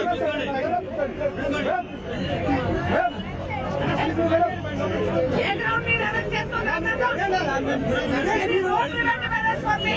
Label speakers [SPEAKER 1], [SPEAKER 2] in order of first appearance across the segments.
[SPEAKER 1] ఏ ground మీద arrest చేస్తున్నారు ఈ రోడ్డు మీద అరెస్ట్ ఉంది.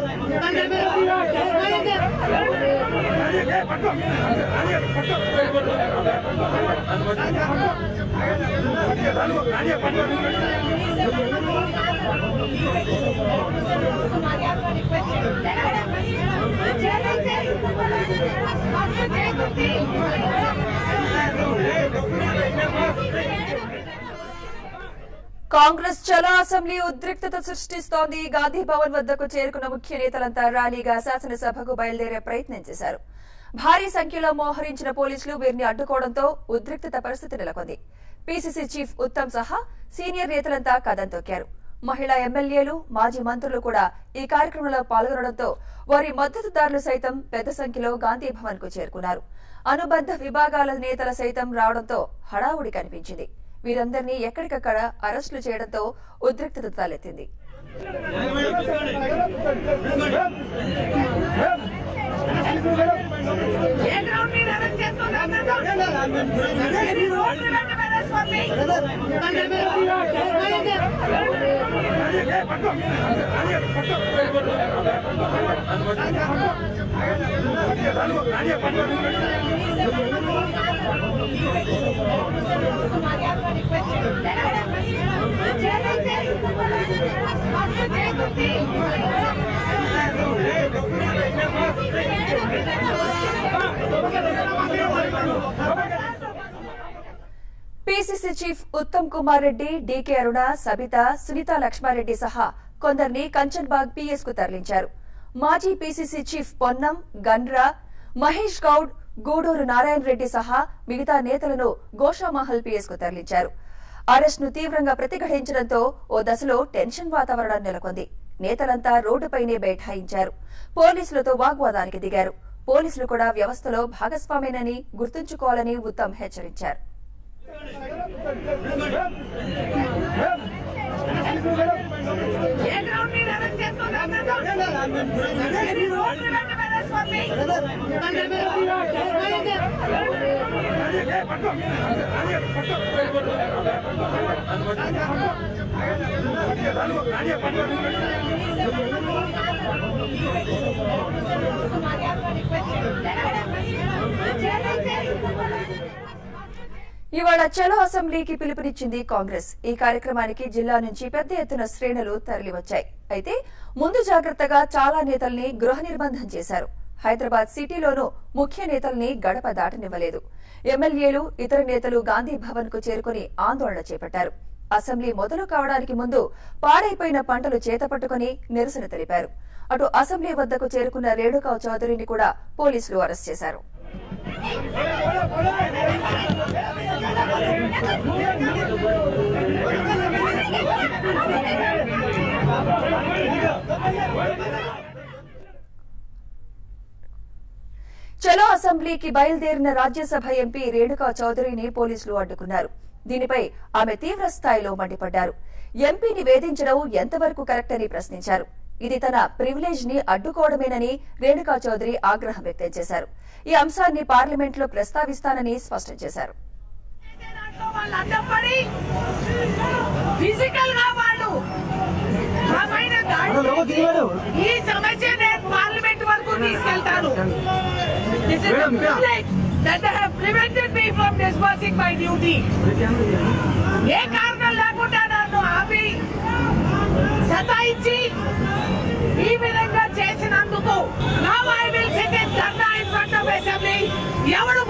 [SPEAKER 2] కాంగ్రెస్ చలో అసెంబ్లీ ఉద్రిక్తత సృష్టిస్తోంది గాంధీ భవన్ వద్దకు చేరుకున్న ముఖ్య నేతలంతా ర్యాలీగా శాసనసభకు బయలుదేరే ప్రయత్నం చేశారు భారీ సంఖ్యలో మోహరించిన పోలీసులు వీరిని అడ్డుకోవడంతో ఉద్రిక్తత పరిస్థితి నెలకొంది పీసీసీ చీఫ్ ఉత్తమ్ సహా సీనియర్ నేతలంతా కదం తొక్కారు మహిళా ఎమ్మెల్యేలు మాజీ మంత్రులు కూడా ఈ కార్యక్రమంలో పాల్గొనడంతో వారి మద్దతుదారులు సైతం పెద్ద సంఖ్యలో గాంధీ భవన్ కు చేరుకున్నారు అనుబంధ విభాగాల నేతల సైతం రావడంతో హడావుడి కనిపించింది వీరందరినీ ఎక్కడికక్కడ అరెస్టులు చేయడంతో ఉద్రిక్తత తలెత్తింది
[SPEAKER 1] ఏ గ్రౌండ్ మీద అరెస్ట్ చేస్తున్నారు ఈ రోడ్డు మీద అరెస్ట్ ఉంది.
[SPEAKER 2] పీసీసీ చీఫ్ ఉత్తమ్ కుమార్ రెడ్డి డీకే అరుణ సబిత సునీత లక్ష్మారెడ్డి సహా కొందరిని కంచన్బాగ్ పీఎస్ కు తరలించారు మాజీ పీసీసీ చీఫ్ పొన్నం గన్రా మహేష్ గౌడ్ గూడూరు నారాయణ రెడ్డి సహా మిగతా నేతలను గోషామహల్ పీఎస్ కు తరలించారు అరెస్ట్ ను తీవ్రంగా ప్రతిఘటించడంతో ఓ దశలో టెన్షన్ వాతావరణం నెలకొంది నేతలంతా రోడ్డుపైనే బైఠాయించారు పోలీసులతో వాగ్వాదానికి దిగారు పోలీసులు కూడా వ్యవస్థలో భాగస్వామేనని గుర్తుంచుకోవాలని ఉత్తమ్ హెచ్చరించారు
[SPEAKER 1] ఏ గ్రౌండ్ మీద అరెస్ట్ చేస్తున్నారు ఈ రోడ్డు మీద అరెస్ట్ ఉంది.
[SPEAKER 2] ఇవాళ చలో అసెంబ్లీకి పిలుపునిచ్చింది కాంగ్రెస్ ఈ కార్యక్రమానికి జిల్లా నుంచి పెద్ద ఎత్తున శ్రేణులు తరలివచ్చాయి అయితే ముందు జాగ్రత్తగా చాలా నేతల్ని గృహ నిర్బంధం చేశారు హైదరాబాద్ సిటీలోనూ ముఖ్య నేతల్ని గడప దాటనివ్వలేదు ఎమ్మెల్యేలు ఇతర నేతలు గాంధీ భవన్ కు చేరుకుని ఆందోళన చేపట్టారు అసెంబ్లీ మొదలు కావడానికి ముందు పాడైపోయిన పంటలు చేతపట్టుకుని నిరసన తెలిపారు అటు అసెంబ్లీ వద్దకు చేరుకున్న రేణుకావ్ చౌదరిని కూడా పోలీసులు అరెస్ట్ చేశారు చలో అసెంబ్లీకి బయలుదేరిన రాజ్యసభ ఎంపీ రేణుకా చౌదరిని పోలీసులు అడ్డుకున్నారు దీనిపై ఆమె తీవ్ర స్థాయిలో మండిపడ్డారు ఎంపీని వేధించడం ఎంతవరకు కరెక్ట్ అని ప్రశ్నించారు ఇది తన ప్రివిలేజ్ ని అడ్డుకోవడమేనని రేణుకా చౌదరి ఆగ్రహం వ్యక్తం చేశారు ఈ అంశాన్ని పార్లమెంట్ లో ప్రస్తావిస్తానని స్పష్టం చేశారు
[SPEAKER 1] దాంట్లో వాళ్ళు అడ్డం పడి ఫిజికల్ గా వాళ్ళు మా పైన దాడి చేసి ఈ సమస్య నేను పార్లమెంట్ వరకు తీసుకెళ్తాను This is a privilege that they have prevented me from discharging my duty. ఏ కారణం లేకుండా నన్ను ఆపి సతాయించి ఈ విధంగా చేసినందుకు నా I will sit in dharna in front of assembly ఎవడు